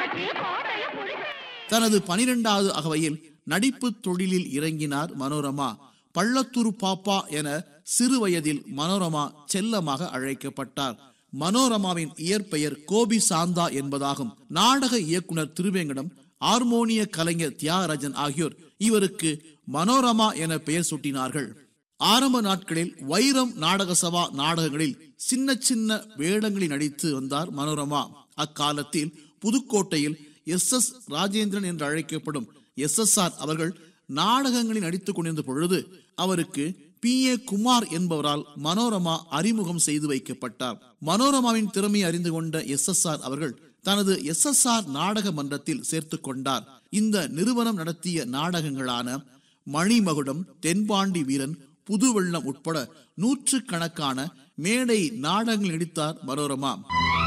தனது பனிரெண்டாவது அகவையில் நடிப்பு தொழிலில் இறங்கினார் மனோரமா பள்ளத்தூர் பாப்பா என சிறு வயதில் மனோரமா செல்லமாக அழைக்கப்பட்டார் மனோரமாவின் இயற்பெயர் கோபி சாந்தா என்பதாகும் நாடக இயக்குனர் திருவேங்கடம் ஹார்மோனிய கலைஞர் தியாகராஜன் ஆகியோர் இவருக்கு மனோரமா என பெயர் சூட்டினார்கள் ஆரம்ப நாட்களில் வைரம் நாடக சபா நாடகங்களில் சின்ன சின்ன வேடங்களில் நடித்து வந்தார் மனோரமா அக்காலத்தில் புதுக்கோட்டையில் எஸ் எஸ் ராஜேந்திரன் என்று அழைக்கப்படும் எஸ் எஸ் ஆர் அவர்கள் நாடகங்களில் நடித்துக் கொண்டிருந்த பொழுது அவருக்கு பி ஏ குமார் என்பவரால் மனோரமா அறிமுகம் செய்து வைக்கப்பட்டார் மனோரமாவின் திறமையை அறிந்து கொண்ட எஸ் எஸ் ஆர் அவர்கள் தனது எஸ் எஸ் ஆர் நாடக மன்றத்தில் சேர்த்துக் கொண்டார் இந்த நிறுவனம் நடத்திய நாடகங்களான மணிமகுடம் தென்பாண்டி வீரன் புதுவெள்ளம் உட்பட நூற்றுக்கணக்கான மேடை நாடகங்கள் நடித்தார் மனோரமா